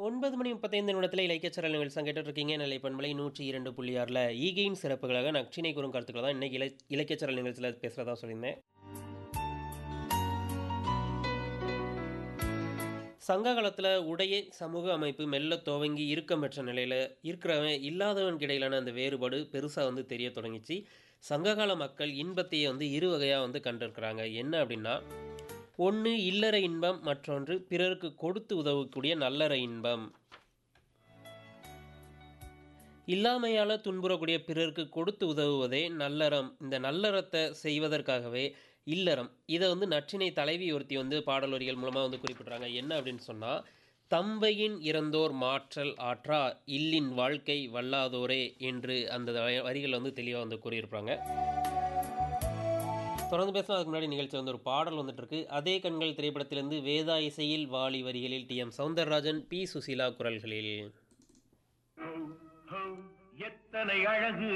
ஒன்பது மணி முப்பத்தைந்து நிமிடத்தில் இலக்கியச்சரல் நிகழ்ச்சி கேட்டுட்டு இருக்கீங்க நிலை பண்பலை நூற்றி இரண்டு புள்ளி ஆறில் ஈகையின் சிறப்புகளாக நச்சினை கூறும் கருத்துக்களை தான் இன்னைக்கு இலை இலக்கியச்சரல் நிகழ்ச்சியில் பேசுகிறதா சொல்லியிருந்தேன் சங்க காலத்தில் உடைய சமூக அமைப்பு மெல்ல துவங்கி இறுக்கம் பெற்ற நிலையில் இருக்கிறவன் இல்லாதவனுக்கு இடையிலான அந்த வேறுபாடு பெருசாக வந்து தெரிய தொடங்கிச்சு சங்ககால மக்கள் இன்பத்தையே வந்து இரு வகையாக வந்து கண்டிருக்கிறாங்க என்ன அப்படின்னா ஒன்று இல்லற இன்பம் மற்றொன்று பிறருக்கு கொடுத்து உதவக்கூடிய நல்லற இன்பம் இல்லாமையால் துன்புறக்கூடிய பிறருக்கு கொடுத்து உதவுவதே நல்லறம் இந்த நல்லறத்தை செய்வதற்காகவே இல்லறம் இதை வந்து நற்றினை தலைவி ஒருத்தி வந்து பாடல் வரிகள் மூலமாக வந்து குறிப்பிட்றாங்க என்ன அப்படின்னு சொன்னால் தம்பையின் இறந்தோர் மாற்றல் ஆற்றா இல்லின் வாழ்க்கை வல்லாதோரே என்று அந்த வரிகள் வந்து தெளிவாக வந்து கூறியிருப்பாங்க தொடர்ந்து பேசலாம் அதுக்கு முன்னாடி நிகழ்ச்சி வந்து ஒரு பாடல் வந்துட்டு இருக்கு அதே கண்கள் திரைப்படத்திலிருந்து வேதா இசையில் வாலி வரிகளில் T M Soundararajan P Susheela குரல்களில் எத்தனை அழகு